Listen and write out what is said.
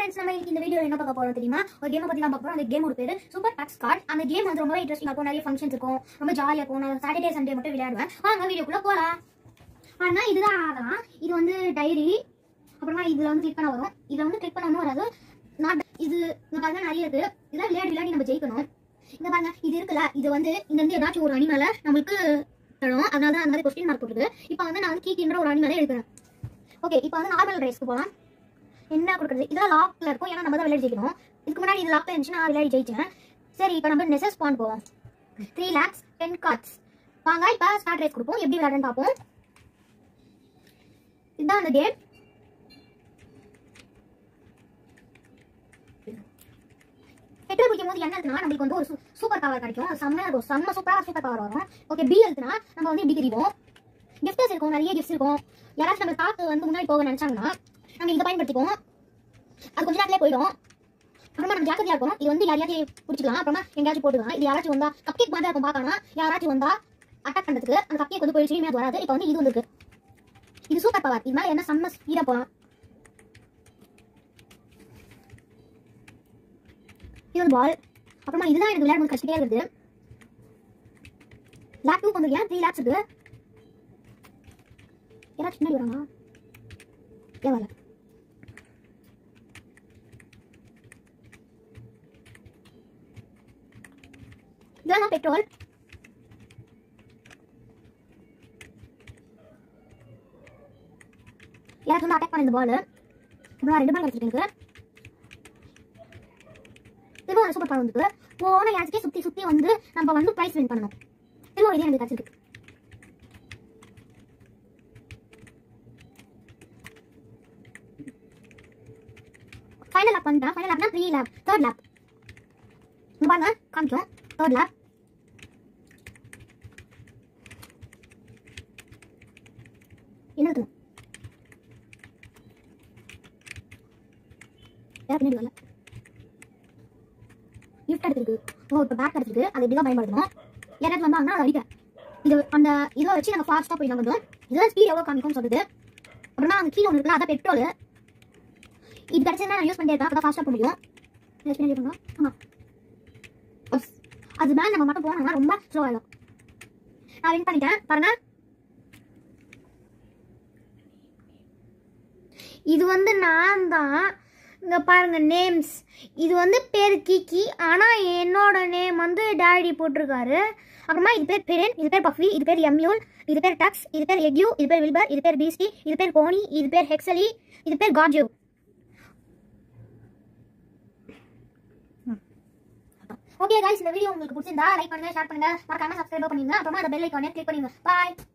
friends நம்ம இன்னைக்கு இந்த வீடியோ என்ன பார்க்க போறோம் தெரியுமா ஒரு கேம் பத்தி தான் பார்க்க போறோம் அந்த கேமோட பேரு சூப்பர் டாக்ஸ் கார்ட் அந்த கேம் வந்து ரொம்ப இன்ட்ரெஸ்டிங் இருக்கும் நிறைய ஃபங்க்ஷன்ஸ் இருக்கும் ரொம்ப ஜாலியா இருக்கும் நான் சாட்டர்டே சண்டே மட்டும் விளையாடுவேன் வாங்க வீடியோக்குள்ள போலாம் ஆனா இதுதான் ஆகலாம் இது வந்து டைரி அப்புறமா இதுல வந்து கிளிக் பண்ண வரும் இதுல வந்து கிளிக் பண்ண ஒன்றும் வராது நான் இது இங்க பாருங்க நிறைய இருக்கு இதெல்லாம் விளையாடி விளையாடி நம்ம ஜெயிக்கணும் இங்க பாருங்க இது இருக்குல்ல இது வந்து இங்க இருந்து ஏதாச்சும் ஒரு அனிமலை நம்மளுக்கு தரும் அதனால தான் அந்த மாதிரி கொஸ்டின் மார்க் போட்டுருக்கு இப்போ வந்து நான் வந்து கீக்கின்ற ஒரு அனிமலை எடுக்கிறேன் ஓகே இப்போ வந்து நார்மல் ரேஸ்க்கு போகலாம் என்ன கொடுக்குறது இதெல்லாம் லாக்ல இருக்கும் ஏன்னா நம்ம தான் விளையாடி ஜெயிக்கணும் இதுக்கு முன்னாடி இது லாக்ல இருந்துச்சு நான் விளையாடி ஜெயிச்சேன் சரி இப்போ நம்ம நெசஸ் பான் போவோம் த்ரீ லேக்ஸ் டென் கார்ட்ஸ் வாங்க இப்போ ஸ்டார்ட் ரேஸ் கொடுப்போம் எப்படி விளையாடுன்னு பார்ப்போம் இதுதான் அந்த கேம் பெட்ரோல் குடிக்கும் போது என்ன இருக்குன்னா நம்மளுக்கு வந்து ஒரு சூப்பர் பவர் கிடைக்கும் அது செம்மையா இருக்கும் செம்ம சூப்பரா சூப்பர் பவர் வரும் ஓகே பி எழுத்துனா நம்ம வந்து இப்படி தெரியும் கிஃப்டர்ஸ் இருக்கும் நிறைய கிஃப்ட்ஸ் இருக்கும் யாராச்சும் நம்ம காத்து வந்து முன்னாடி போக நினைச்சாங்கன்னா நம்ம இதை பயன்படுத்திக்குவோம் அது கொஞ்ச நேரத்திலே போயிடும் அப்புறமா நம்ம ஜாக்கிரதையா இருக்கும் இது வந்து யாரையாச்சும் பிடிச்சிக்கலாம் அப்புறமா எங்கேயாச்சும் போட்டுக்கலாம் இது யாராச்சும் வந்தா கப் மாதிரி இருக்கும் பார்க்கலாம் யாராச்சும் வந்தா அட்டாக் பண்றதுக்கு அந்த கப் வந்து போயிடுச்சு இனிமே அது வராது இப்போ வந்து இது வந்துருக்கு இது சூப்பர் பவர் இது மேல என்ன செம்ம ஸ்பீடா போகலாம் இது வந்து பால் அப்புறமா இதுதான் எனக்கு விளையாடும் கஷ்டமே இருக்குது லேக் டூ வந்துருக்கேன் த்ரீ லேக்ஸ் இருக்கு யாராச்சும் பின்னாடி வராங்க ஏன் வரல இதெல்லாம் பெட்ரோல் யாருக்கு வந்து அட்டாக் பண்ண இந்த பால் அப்புறம் ரெண்டு பால் கிடைச்சிருக்கு எனக்கு திரும்ப ஒரு சூப்பர் பவர் வந்துருக்கு போன யாச்சுக்கே சுத்தி சுத்தி வந்து நம்ம வந்து பிரைஸ் வின் பண்ணணும் திரும்ப ஒரு இதே எனக்கு கிடைச்சிருக்கு ஃபைனல் லேப் பண்ணிட்டேன் ஃபைனல் லேப்னா த்ரீ லேப் தேர்ட் லேப் இங்க பாருங்க காமிக்கும் தேர்ட் லேப் என்ன இருக்கு யார் பின்னாடி வரல கிஃப்ட் எடுத்துருக்கு ஓ இப்போ பேக் எடுத்துருக்கு அதை எப்படி தான் பயன்படுத்தணும் யாராச்சும் வந்தாங்கன்னா அதை அடிக்க இது அந்த இதை வச்சு நாங்கள் ஃபாஸ்ட்டாக போய் நாங்கள் இதெல்லாம் ஸ்பீட் எவ்வளோ காமிக்கும்னு சொல்லுது அப்புறமா அந்த கீழே ஒன்று இருக்குல்ல அதான் பெட்ரோல் இது கிடச்சதுன்னா நான் யூஸ் பண்ணிட்டே இருக்கேன் அப்போ தான் ஃபாஸ்ட்டாக போக முடியும் யூஸ் பண்ணி இருக்கோம் ஆமாம் அது மேலே நம்ம மட்டும் போனோம்னா ரொம்ப ஸ்லோ ஆகிடும் நான் வின் பண்ணிட்டேன் பாருங்க இது வந்து நான் தான் இங்கே பாருங்க நேம்ஸ் இது வந்து பேர் கிக்கி ஆனால் என்னோட நேம் வந்து டேடி போட்டிருக்காரு அப்புறமா இது பேர் பெரன் இது பேர் பஃபி இது பேர் எம்யூல் இது பேர் டக்ஸ் இது பேர் எக்யூ இது பேர் வில்பர் இது பேர் பீஸ்டி இது பேர் கோனி இது பேர் ஹெக்ஸலி இது பேர் காஜு ஓகே गाइस இந்த வீடியோ உங்களுக்கு பிடிச்சிருந்தா லைக் பண்ணுங்க ஷேர் பண்ணுங்க மறக்காம சப்ஸ்கிரைப் பண்ணுங்க அப்புறமா அந்த பெல் ஐகானை கிளிக் பண்ணுங்க பாய்